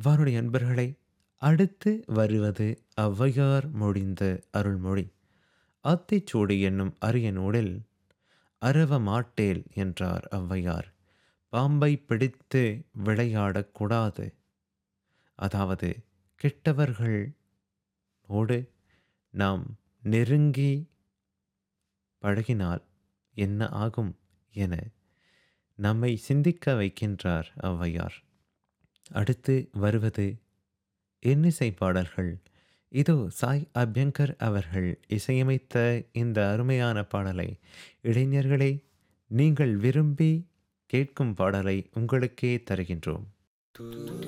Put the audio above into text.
வானொலி அன்பர்களை அடுத்து வருவது ஔவையார் மொழிந்த அருள்மொழி ஆத்திச்சூடி என்னும் அரிய நூலில் அரவ மாட்டேல் என்றார் ஔவையார் பாம்பை பிடித்து விளையாடக்கூடாது அதாவது கெட்டவர்களோடு நாம் நெருங்கி பழகினால் என்ன ஆகும் என நம்மை சிந்திக்க வைக்கின்றார் ஔவையார் அடுத்து வருவது இன்னிசை பாடல்கள் இதோ சாய் அபியங்கர் அவர்கள் இசையமைத்த இந்த அருமையான பாடலை இளைஞர்களே நீங்கள் விரும்பி கேட்கும் பாடலை உங்களுக்கே தருகின்றோம்